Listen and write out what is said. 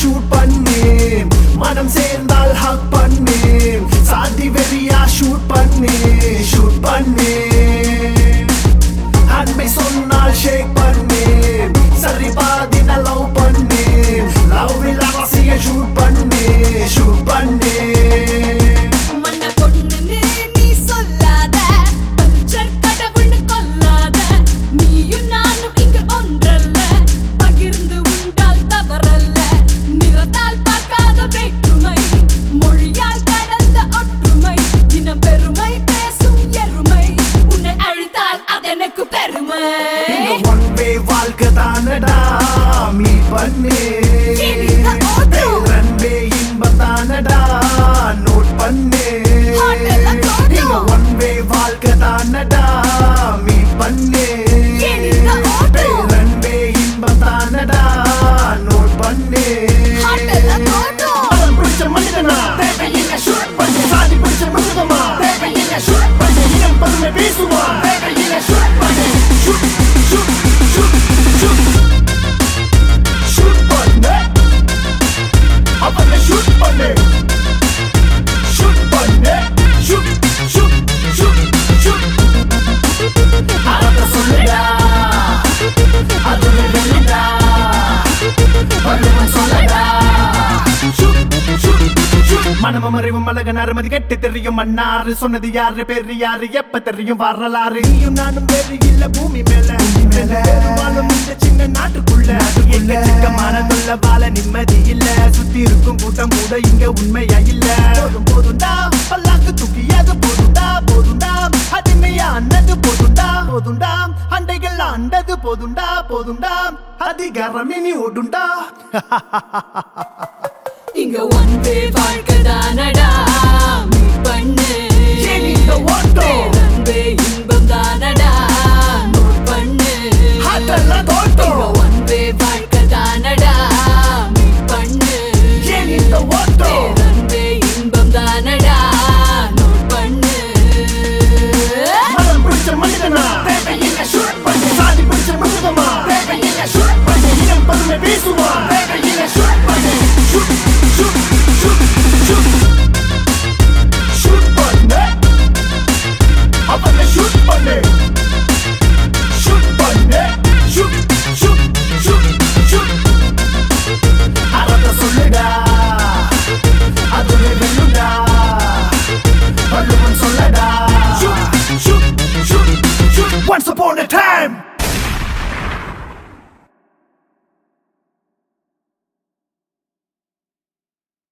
Shoot பண்ணு மனம் சேர்ந்தால் ஹக் பண்ணு சாதி வெறியா ஷூட் பண்ணு ஷூட் பண்ணு அன்பை சொன்னால் ஷேக் பண்ணு சரி பாதி லவ் பண்ணு லவ் இல்லாம ஷூட் பண்ணு ஷூட் பண்ணு மண்ண பொண்ணுன்னு நீ சொல்லாத பஞ்சர் கடவுள்னு கொல்லாத நீயும் நானும் இங்கு ஒன்றல்ல பகிர்ந்து உண்டால் தவறல்ல நிறத்தால் பார்க்காத வேற்றுமை மொழியால் கடந்த ஒற்றுமை இனம் பெருமை பேசும் எருமை உன்னை அழித்தால் அதெனக்கு பெருமை ஒன் வே வாழ்க்கை தானடா மீ பண்ணு இனித ஓட்டம். ரன்வே இன்பம் தானடா நோட் பண்ணு ஹோட்டல்ல தோட்டம். இங்க ஒன் வே வாழ்க்கை தானடா மீ பண்ணு இனித ஓட்டம். ரன்வே இன்பம் தானடா நோட் பண்ணு ஹோட்டல்ல தோட்டம். மதம் பிடிச்ச மனிதனா தேவையில்லை ஷூட் பண்ணு சாதி பிடிச்ச மிருகமா தேவையில்லை ஷூட் பண்ணு இனம் பதுமை பேசுமா தேவையில்லை ஷூட் பண்ணு shoot shoot shoot shoot shoot பண்ணு அவனை ஷூட் பண்ணு ஷூட் பண்ணு ஷூட் ஷூட் ஷூட் ஷூட் அத சொல்லுடா அது வெளிடா வள்ளுவன் சொல்லடா மனமும் அறிவும் அழக நறுமதி கெட்டு தெரியும் மன்னாரு சொன்னது யாரு பேரு யாரு எப்ப தெரியும் வரலாறு நீயும் நானும் வேறு இல்ல பூமி மேல மேல பெரும்பாலும் இந்த சின்ன நாட்டுக்குள்ள எக்கச்சக்கமான தொல்ல வாழ நிம்மதி இல்ல சுத்தி இருக்கும் கூட்டம் கூட இங்க உண்மையா இல்ல போதும் போதும்டா பல்லாக்கு தூக்கியது போதும்டா போதும்டா அடிமையானது போதும்டா போதும்டா அண்டைகள் ஆண்டது போதும்டா போதும்டா அதிகாரம் இனி ஓடுண்டா இங்க ஒன் வே வாழ்க்கை தானடா மீ பண்ணு ஏன் இந்த ஓட்டம்? பேரன்பே இன்பம் தானடா நோட் பண்ணு அதெல்லாம் தோட்டம். இங்க ஒன் வே வாழ்க்கை தானடா மீ பண்ணு ஏன் இந்த ஓட்டம்? பேரன்பே இன்பம் தானடா நோட் பண்ணு மதம் பிடிச்ச மனிதனா தேவையில்லை ஷூட் பண்ணு சாதி பிடிச்ச மிருகமா தேவையில்லை ஷூட் பண்ணு இனம் பதுமை பேசுமா தேவையில்லை ஷூட் பண்ணு shoot shoot shoot shoot shoot பண்ணு அவனை ஷூட் பண்ணு ஷூட் பண்ணு ஷூட் ஷூட் ஷூட் ஷூட் அறத சொல்லுடா அது வெல்லுடா வள்ளுவன் சொல்லடா Shoot, shoot, shoot, shoot. Once upon a time